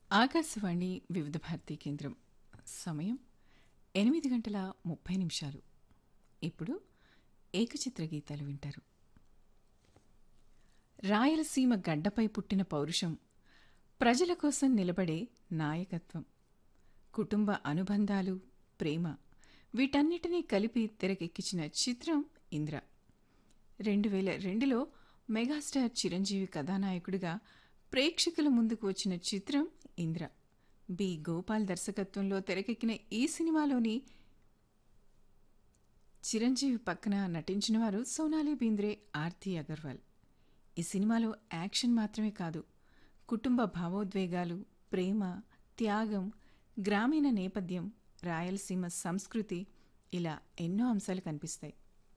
ఆకాశవాణి వివిధ భారతీ కేంద్రం సమయం ఎనిమిది గంటల ముప్పై నిమిషాలు ఇప్పుడు ఏకచిత్ర గీతాలు వింటారు రాయలసీమ గడ్డపై పుట్టిన పౌరుషం ప్రజల కోసం నిలబడే నాయకత్వం కుటుంబ అనుబంధాలు ప్రేమ వీటన్నిటినీ కలిపి తెరకెక్కించిన చిత్రం ఇంద్ర రెండు వేల రెండులో మెగాస్టార్ చిరంజీవి కథానాయకుడిగా ప్రేక్షకుల ముందుకు వచ్చిన చిత్రం ఇంద్ర బి గోపాల్ దర్శకత్వంలో తెరకెక్కిన ఈ సినిమాలోని చిరంజీవి పక్కన నటించిన వారు సోనాలి బీంద్రే ఆర్తి అగర్వాల్ ఈ సినిమాలో యాక్షన్ మాత్రమే కాదు కుటుంబ భావోద్వేగాలు ప్రేమ త్యాగం గ్రామీణ నేపథ్యం రాయలసీమ సంస్కృతి ఇలా ఎన్నో అంశాలు కనిపిస్తాయి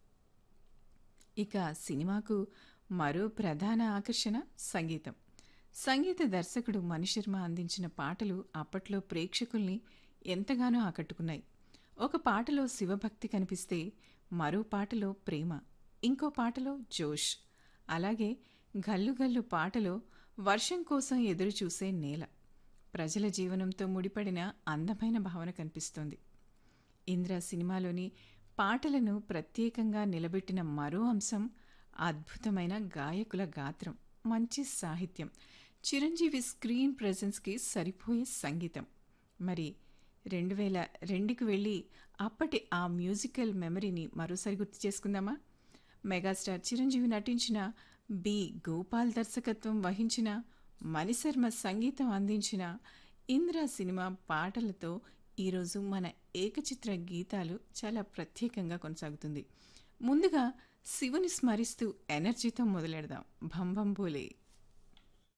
ఇక సినిమాకు మరో ప్రధాన ఆకర్షణ సంగీతం సంగీత దర్శకుడు మణిశర్మ అందించిన పాటలు అప్పట్లో ప్రేక్షకుల్ని ఎంతగానో ఆకట్టుకున్నాయి ఒక పాటలో శివభక్తి కనిపిస్తే మరో పాటలో ప్రేమ ఇంకో పాటలో జోష్ అలాగే గల్లు గల్లు పాటలో వర్షం కోసం ఎదురు చూసే నేల ప్రజల జీవనంతో ముడిపడిన అందమైన భావన కనిపిస్తోంది ఇంద్ర సినిమాలోని పాటలను ప్రత్యేకంగా నిలబెట్టిన మరో అంశం అద్భుతమైన గాయకుల గాత్రం మంచి సాహిత్యం చిరంజీవి స్క్రీన్ ప్రెజెన్స్కి సరిపోయే సంగీతం మరి రెండు వేల రెండుకి వెళ్ళి అప్పటి ఆ మ్యూజికల్ మెమరీని మరోసారి గుర్తు చేసుకుందామా మెగాస్టార్ చిరంజీవి నటించిన బి గోపాల్ దర్శకత్వం వహించిన మణిశర్మ సంగీతం అందించిన ఇంద్ర సినిమా పాటలతో ఈరోజు మన ఏకచిత్ర గీతాలు చాలా ప్రత్యేకంగా కొనసాగుతుంది ముందుగా శివుని స్మరిస్తూ ఎనర్జీతో మొదలెడదాం భం భం బోలే